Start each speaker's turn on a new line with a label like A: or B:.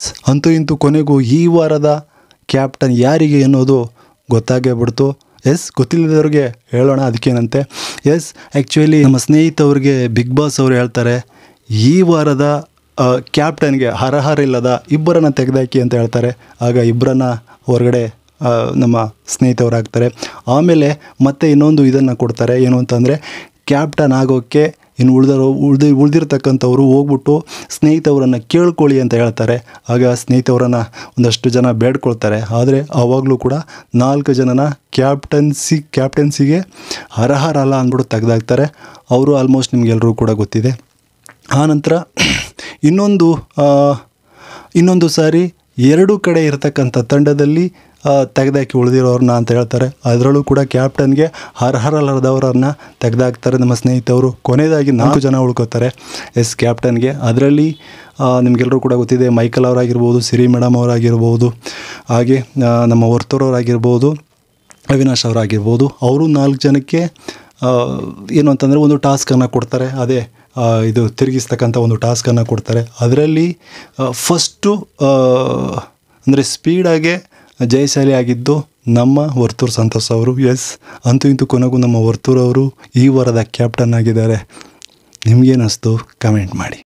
A: ಅಂತೂ ಇಂತೂ ಕೊನೆಗೂ ಈ ವಾರದ ಕ್ಯಾಪ್ಟನ್ ಯಾರಿಗೆ ಅನ್ನೋದು ಗೊತ್ತಾಗೇ ಬಿಡ್ತು ಎಸ್ ಗೊತ್ತಿಲ್ಲದವ್ರಿಗೆ ಹೇಳೋಣ ಅದಕ್ಕೇನಂತೆ ಎಸ್ ಆ್ಯಕ್ಚುಲಿ ನಮ್ಮ ಸ್ನೇಹಿತವ್ರಿಗೆ ಬಿಗ್ ಬಾಸ್ ಅವರು ಹೇಳ್ತಾರೆ ಈ ವಾರದ ಆ, ಕ್ಯಾಪ್ಟನ್ಗೆ ಹರಹರ ಇಲ್ಲದ ಇಬ್ಬರನ್ನ ತೆಗೆದಾಕಿ ಅಂತ ಹೇಳ್ತಾರೆ ಆಗ ಇಬ್ಬರನ್ನ ಹೊರಗಡೆ ಆ, ನಮ್ಮ ಸ್ನೇಹಿತವರಾಗ್ತಾರೆ ಆಮೇಲೆ ಮತ್ತೆ ಇನ್ನೊಂದು ಇದನ್ನು ಕೊಡ್ತಾರೆ ಏನು ಅಂತಂದರೆ ಕ್ಯಾಪ್ಟನ್ ಆಗೋಕ್ಕೆ ಇನ್ನು ಉಳ್ದರೋ ಉಳ್ದು ಉಳ್ದಿರ್ತಕ್ಕಂಥವ್ರು ಹೋಗ್ಬಿಟ್ಟು ಸ್ನೇಹಿತವರನ್ನು ಕೇಳ್ಕೊಳ್ಳಿ ಅಂತ ಹೇಳ್ತಾರೆ ಆಗ ಸ್ನೇಹಿತವರನ್ನು ಒಂದಷ್ಟು ಜನ ಬೇಡ್ಕೊಳ್ತಾರೆ ಆದರೆ ಆವಾಗಲೂ ಕೂಡ ನಾಲ್ಕು ಜನನ ಕ್ಯಾಪ್ಟನ್ಸಿ ಕ್ಯಾಪ್ಟನ್ಸಿಗೆ ಹರಹರ ಅಲ್ಲ ಅಂದ್ಬಿಟ್ಟು ತೆಗೆದಾಕ್ತಾರೆ ಅವರು ಆಲ್ಮೋಸ್ಟ್ ನಿಮಗೆಲ್ಲರೂ ಕೂಡ ಗೊತ್ತಿದೆ ಆನಂತರ ಇನ್ನೊಂದು ಆ, ಇನ್ನೊಂದು ಸಾರಿ ಎರಡೂ ಕಡೆ ಇರತಕ್ಕಂಥ ತಂಡದಲ್ಲಿ ಆ, ತೆಗೆದಾಕಿ ಉಳಿದಿರೋರನ್ನ ಅಂತ ಹೇಳ್ತಾರೆ ಅದರಲ್ಲೂ ಕೂಡ ಕ್ಯಾಪ್ಟನ್ಗೆ ಅರ್ಹರಲ್ಲದವರನ್ನು ತೆಗೆದಾಕ್ತಾರೆ ನಮ್ಮ ಸ್ನೇಹಿತರು ಕೊನೆಯದಾಗಿ ನಾಲ್ಕು ಜನ ಉಳ್ಕೋತಾರೆ ಎಸ್ ಕ್ಯಾಪ್ಟನ್ಗೆ ಅದರಲ್ಲಿ ನಿಮಗೆಲ್ಲರೂ ಕೂಡ ಗೊತ್ತಿದೆ ಮೈಕಲ್ ಅವರಾಗಿರ್ಬೋದು ಸಿರಿ ಮೇಡಮ್ ಅವರಾಗಿರ್ಬೋದು ಹಾಗೆ ಆ, ನಮ್ಮ ವರ್ತೂರವರಾಗಿರ್ಬೋದು ಅವಿನಾಶ್ ಅವರಾಗಿರ್ಬೋದು ಅವರು ನಾಲ್ಕು ಜನಕ್ಕೆ ಆ, ಏನು ಅಂತಂದರೆ ಒಂದು ಟಾಸ್ಕನ್ನು ಕೊಡ್ತಾರೆ ಅದೇ ಆ, ಇದು ತಿರುಗಿಸ್ತಕ್ಕಂಥ ಒಂದು ಟಾಸ್ಕನ್ನು ಕೊಡ್ತಾರೆ ಅದರಲ್ಲಿ ಫಸ್ಟು ಅಂದರೆ ಸ್ಪೀಡಾಗೆ ಜಯಶಾಲಿ ಆಗಿದ್ದು ನಮ್ಮ ವರ್ತೂರ್ ಸಂತೋಷ್ ಅವರು ಎಸ್ ಅಂತೂ ಇಂತೂ ಕೊನೆಗೂ ನಮ್ಮ ವರ್ತೂರ್ ಅವರು ಈ ವಾರದ ಕ್ಯಾಪ್ಟನ್ ಆಗಿದ್ದಾರೆ ನಿಮಗೇನಿಸ್ತು ಕಮೆಂಟ್ ಮಾಡಿ